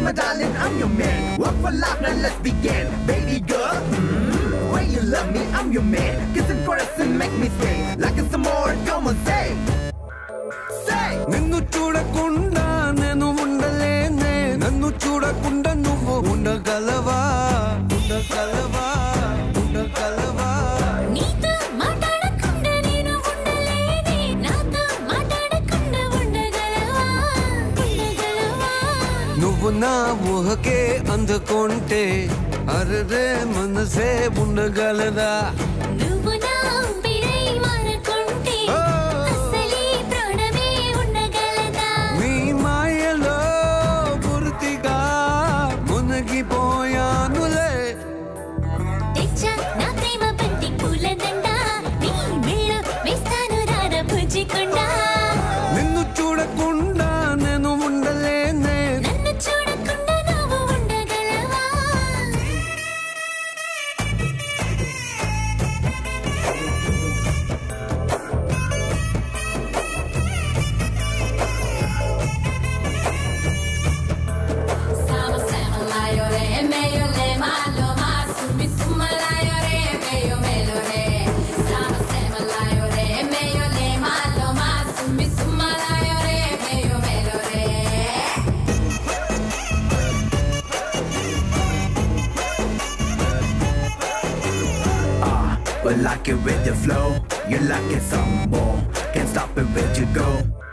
my darling, I'm your man. Work for life, now let's begin. Baby girl, mm, when you love me, I'm your man. Kiss and caress and make me stay. Like it's some more, come on, say. Say. నిన్ను చూడకుండా నేను ఉండలేనే నన్ను చూడకుండా నువ్వు ఉండగలవా ఉండగలవా ఉండగలవా నీతో మాట్లాడకుండా నేను ఉండలేనే నాతో మాట్లాడకుండా ఉండగలవా ఉండగలవా నువ్వు నా ఊహకే అందుకుంటే అరరే మనసే ఉండగలదా నువ్వు నా ఊపిరై మారకుంటే ఓ! అసలీ ప్రాణమే ఉండగలదా నీ మాయలో పూర్తిగా మునిగిపోయానులే తెచ్చా నా ప్రేమ బంతి పూలదండ నీ మెళ్ళో వేస్తాను రాన పుజ్జికొండా నిన్ను చూడకుండా నేను ఉండలేనే నన్ను చూడకుండా నువ్వు ఉండగలవా Sama sama layo re, meglio le malo ma summi summa layo re, meglio meglio re. Sama sama layo re, meglio le malo ma summi summa layo re, meglio meglio re. Ah, but like it with your flow, you like it some more. Can't stop it where you go.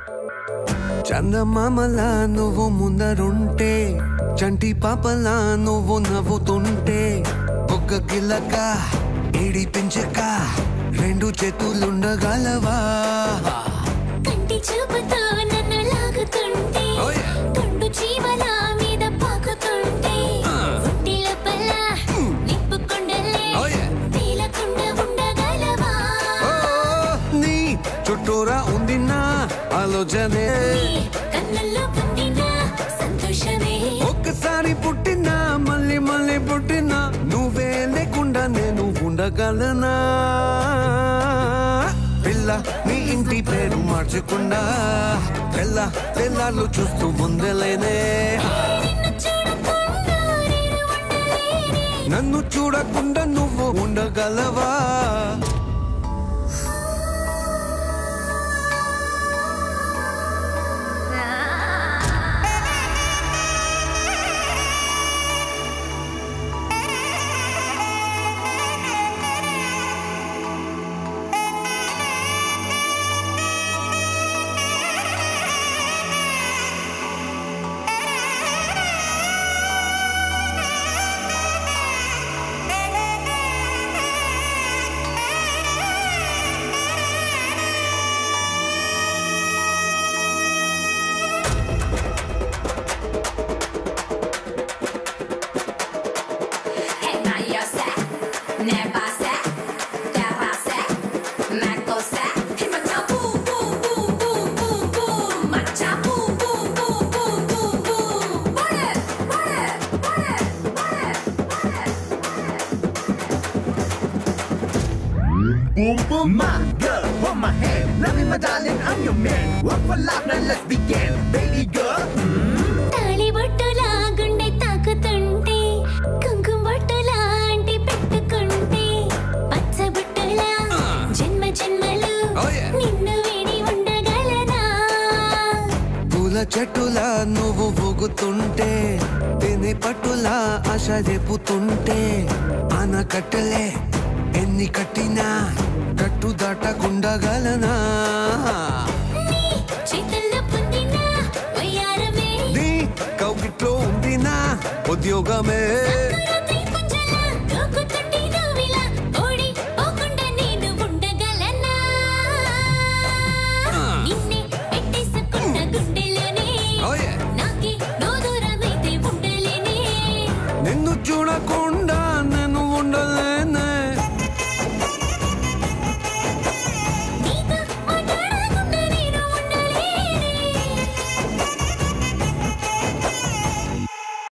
చందమామలా నువ్వు ముందరుంటే చంటి పాపలా నువ్వు నవ్వుతుంటే ఒక్క కిలక ఏడిపించక రెండు చేతులుండగలవా కంటి చూపుతో నన్ను లాగుతుంటే Oh, yeah. తుండు చీమల మీద పాకుతుంటే ఒంటి లోపల నిప్పుకుండలే Oh, yeah. తేలకుండా ఉండగలవా ఓ, నీ చుట్టూరా ఉంది నా ఆలోచనే నీ కన్నుల్లో పొందిన సంతోషమే ఒక్కసారి పుట్టినా మళ్ళీ మళ్ళీ పుట్టినా నువ్వే లేకుండా నేను ఉండగలనా పిల్ల నీ ఇంటి పేరు మార్చకుండా తెల్ల తెల్లాళ్ళు చూస్తూ ముందలేనే నిన్ను చూడకుండా నేను ఉండలేనే నన్ను చూడకుండా నువ్వు ఉండగలవా E meglio se, ne va se, terra se, mecco se. E faccia bu bu bu bu bu bu, faccia bu bu bu bu bu bu. Buone, buone, buone, buone, buone. Boom, boom, my girl, hold my hand. Love me, my darling, I'm your man. Work for life, now let's begin. Baby girl, తాళి బొట్టులా గుండె తాకుతుంటే కుంకుమ బొట్టులా అంటి పెట్టుకుంటే పచ్చ బొట్టులా జన్మ జన్మలు Oh, yeah. నిన్ను వీడి ఉండగలనా పూల చెట్టులా నువ్వు ఊగుతుంటే తిని పట్టులా ఆశ రేపుతుంటే ఆనకట్టలే ఎన్ని కట్టినా కట్టు దాటకుండగలనా నీ చేతుల్లో పొందిన వయ్యారమే నీ కౌగిట్లో ఉంది నా ఉద్యోగమే సంకురం